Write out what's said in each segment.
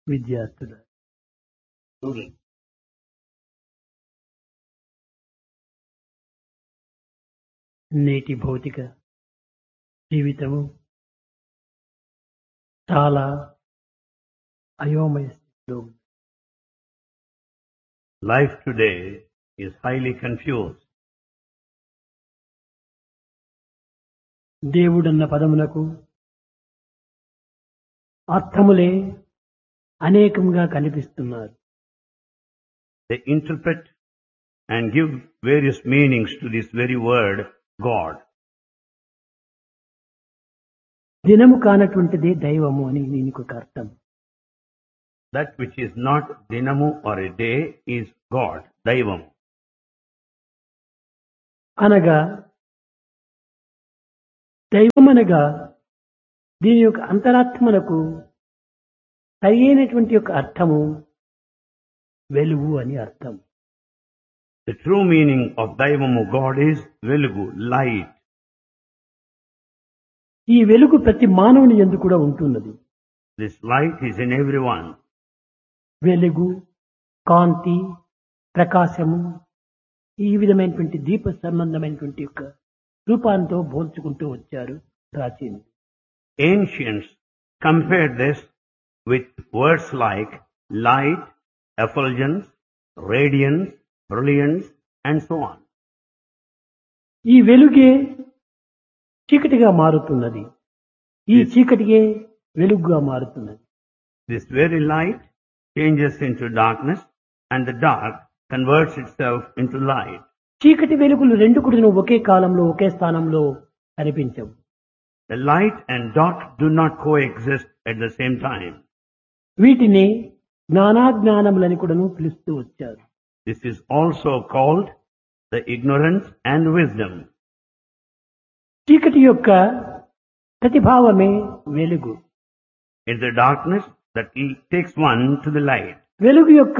విద్యార్థుల student. నేటి భౌతిక జీవితము చాలా అయోమయ స్థితిలో ఉంది. Life today is highly confused. దేవుడన్న పదమునకు అర్థములే అనేకంగా కనిపిస్తున్నారు They interpret and give various meanings to this very word, God. దినము కానటువంటిదే దైవము అని దీనికి ఒక అర్థం That which is not dinamu or a day is God, Daivam. అనగా దైవం అనగా దీని యొక్క అంతరాత్మలకు సరైనటువంటి యొక్క అర్థము వెలుగు అని అర్థం The true meaning of Daivamu God is Velugu, light. ఈ వెలుగు ప్రతి మానవుని ఎందు కూడా ఉంటున్నది This light is in everyone. వెలుగు కాంతి ప్రకాశము ఈ విధమైనటువంటి దీప సంబంధమైనటువంటి యొక్క రూపాంతో పోల్చుకుంటూ వచ్చారు ప్రాచీనులు Ancients compared this with words like light, effulgence, radiance, brilliance, and so on. ఈ వెలుగే చీకటిగా మారుతున్నది ఈ చీకటియే వెలుగుగా మారుతున్నది This very light changes into darkness and the dark converts itself into light. చీకటి వెలుగులు రెండు కూడా ఒకే కాలంలో ఒకే స్థానంలో కనిపించవు The light and dark do not coexist at the same time. వీటిని జ్ఞానాజ్ఞానములని కూడాను పిలుస్తూ వచ్చారు This is also called the ignorance and wisdom. చీకటి యొక్క ప్రతిభావమే వెలుగు It's the darkness that l- takes one to the light. వెలుగు యొక్క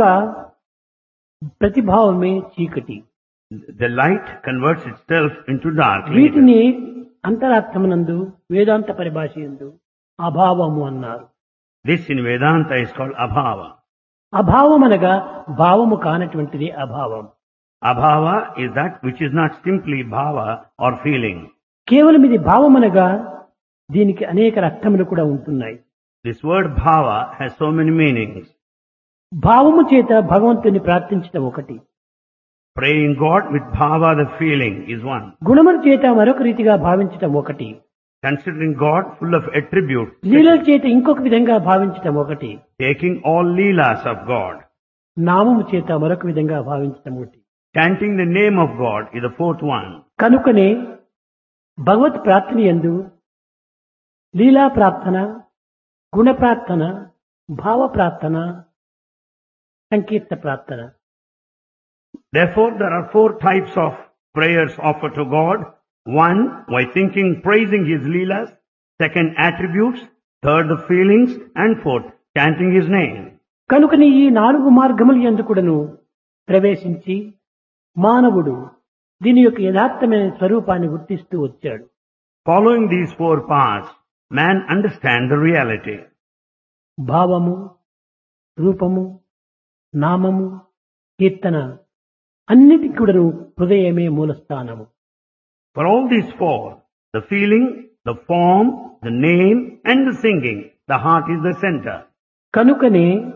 ప్రతిభావమే చీకటి The light converts itself into dark. later. వీటిని అంతరార్థమునందు వేదాంత పరిభాష యందు అభావము అన్నారు This in Vedanta is called abhava. అభావం అనగా భావము కానటువంటిది అభావం Abhava is that which is not simply bhava or feeling. కేవలం ఇది భావం అనగా దీనికి అనేక అర్థములు కూడా ఉంటున్నాయి This word bhava has so many meanings. భావము చేత భగవంతుని ప్రార్థించటం ఒకటి Praying God with bhava, the feeling, is one. గుణముల చేత మరొక రీతిగా భావించటం ఒకటి Considering God full of attributes, లీలల చేత ఇంకొక విధంగా భావించటం ఒకటి taking all leelas of God, నామము చేత మరొక విధంగా భావించటం ఒకటి chanting the name of God is the fourth one. కనుకనే భగవత్ ప్రార్థన యందు లీలా ప్రార్థన గుణ ప్రార్థన భావ ప్రార్థన సంకీర్త ప్రార్థన Therefore, there are four types of prayers offered to God. One, by thinking, praising His leelas. Second, attributes. Third, the feelings. And fourth, chanting His name. కనుకని ఈ నాలుగు మార్గముల యందు కూడాను ప్రవేశించి మానవుడు దీని యొక్క యథార్థమైన స్వరూపాన్ని గుర్తిస్తూ వచ్చాడు Following these four paths, man understands the reality. భావము రూపము నామము కీర్తన అన్నిటికి కూడాను హృదయమే మూలస్థానము For all these four, the feeling, the form, the name, and the singing, the heart is the center. కనుకనే